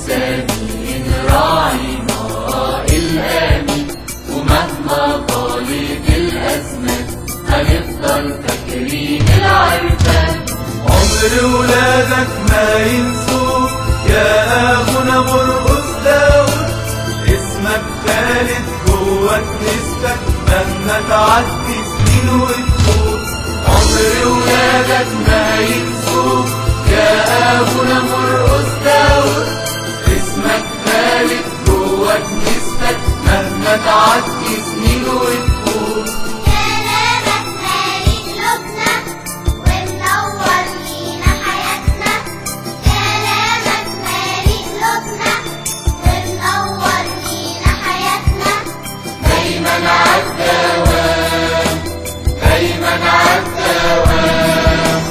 سمين راعينا الآمين ومهما طالت الأزمات هنفضل فاكرين العرفان عمر ولادك ما ينسوك يا أبونا مرقس داود اسمك خالد جواك نسبك مهما تعدي سنين وتفوت عمر ولادك ما ينسوك يا أبونا مرقس داود اسمك خالد جواك نسبك مهما تعدي سنين وتفوت كلامك مالي قلوبنا ومنور لينا حياتنا كلامك مالي قلوبنا ومنور لينا حياتنا دايما عالدوام دايما عالدوام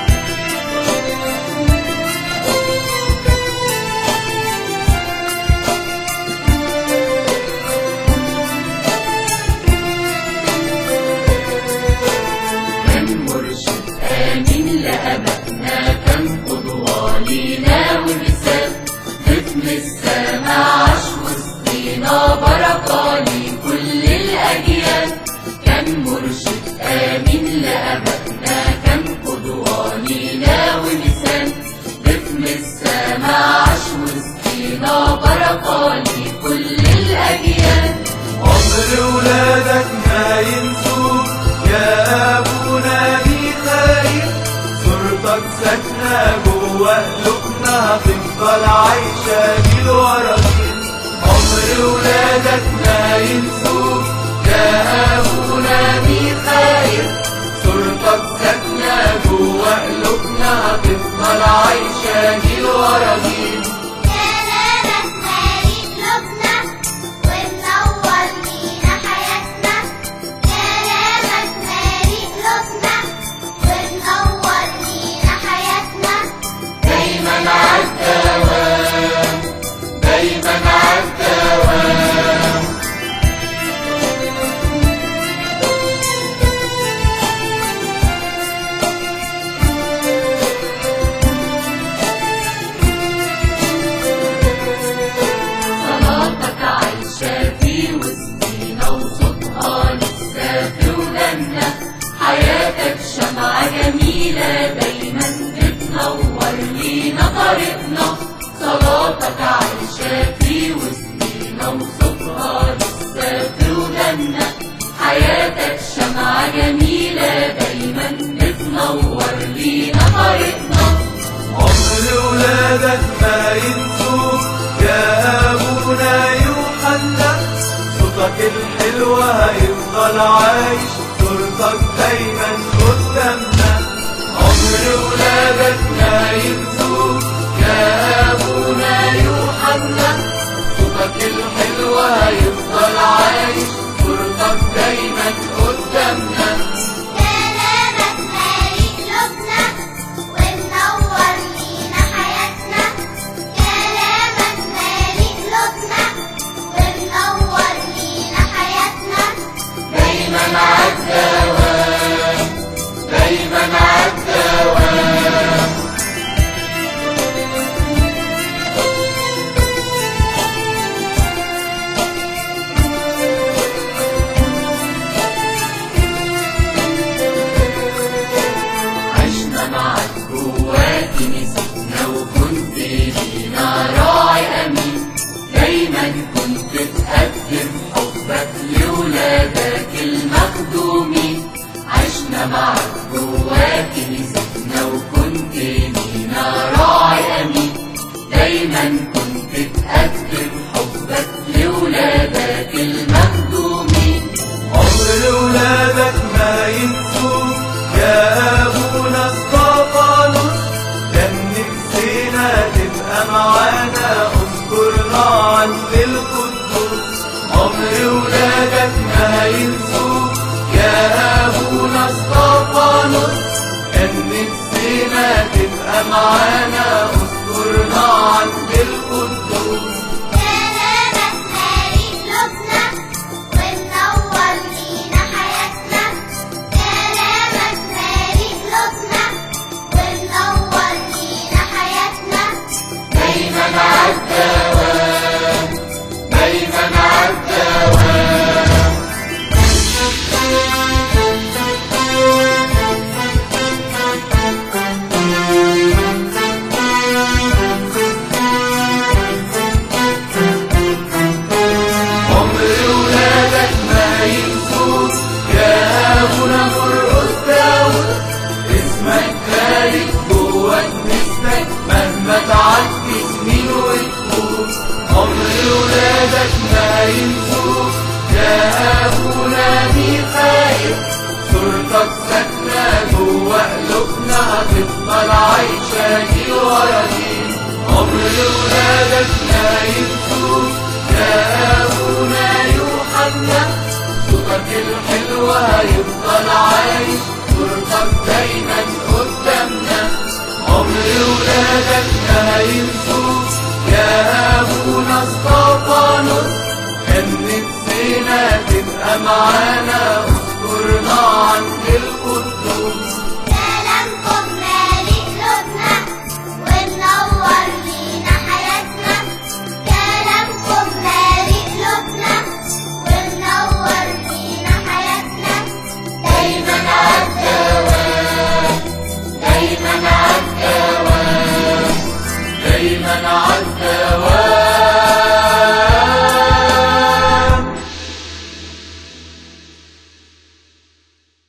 كان مرشد آمين لأبائنا كان قدوة لينا ومثال ختم السما عاش وسطينا بركة لكل الأجيال كان مرشد آمين لأبائنا كان قدوة لينا ومثال ختم السما عاش وسطينا بركة لكل الأجيال عمر ولادك ما ينسوك يا أبونا ميخائيل صورتك ساكنة جوا قلوبنا هتفضل عايشة جيل ورا جيل عمر ولادك ما ينسوك يا أبونا ميخائيل صورتك ساكنة جوا قلوبنا هتفضل عايشة جيل ورا جيل كلامك مالي قلوبنا ومنور لينا حياتنا كلامك مالي قلوبنا ومنور لينا حياتنا دايما عالدوام دايما عالدوام صلاتك عايشة في وسطينا وصوتها لسه في ودنا حياتك شمعة جميلة دايما بتنور لينا طريقنا صلاتك عايشة في وسطينا وصوتها لسه في ودنا حياتك شمعة جميلة دايما بتنور لينا طريقنا عمر ولادك ما ينسوك يا أبونا يوحنا صوتك الحلو هيفضل عايش صورتك دايما قدامنا عمر ولادك ما ينسوك يا أبونا يوحنا صوتك الحلو هيفضل عايش صورتك دايما قدامنا كلامك مالي قلوبنا ومنور لينا حياتنا كلامك مالي قلوبنا ومنور لينا حياتنا دايما عالدوام دايما عالدوام عشنا معاك جواك نسيتنا وكنت لينا راعي أمين دايما كنت تقدم حبك لولادك المخدومين عشنا معاك جواك نسيتنا وكنت لينا راعي أمين دايما كنت تقدم حبك لولادك المخدومين عمر ولادك ما ينسوك يا أبونا اسطفانوس كان نفسنا تبقى معانا اذكرنا عند القدوس عمر ولادك ما ينسوك يا أبونا اسطفانوس كان نفسنا تبقى معانا اذكرنا عند القدوس كلامك مالي قلوبنا ومنور لينا حياتنا كلامك مالي قلوبنا ومنور لينا حياتنا دايما عالدوام صورتك ساكنة جوا قلوبنا هتفضل عايشة جيل ورا جيل عمر ولادك ما ينسوك يا أبونا يوحنا صوتك الحلو هيفضل عايش صورتك دايما قدامنا عمر ولادك ما هينسوك يا أبونا اسطفانوس كان نفسنا تبقى معانا اذكرنا عند القدوس كلامكم مالي قلوبنا ومنور لينا حياتنا كلامكم مالي قلوبنا ومنور لينا حياتنا دايما عالدوام دايما عالدوام دايما عالدوام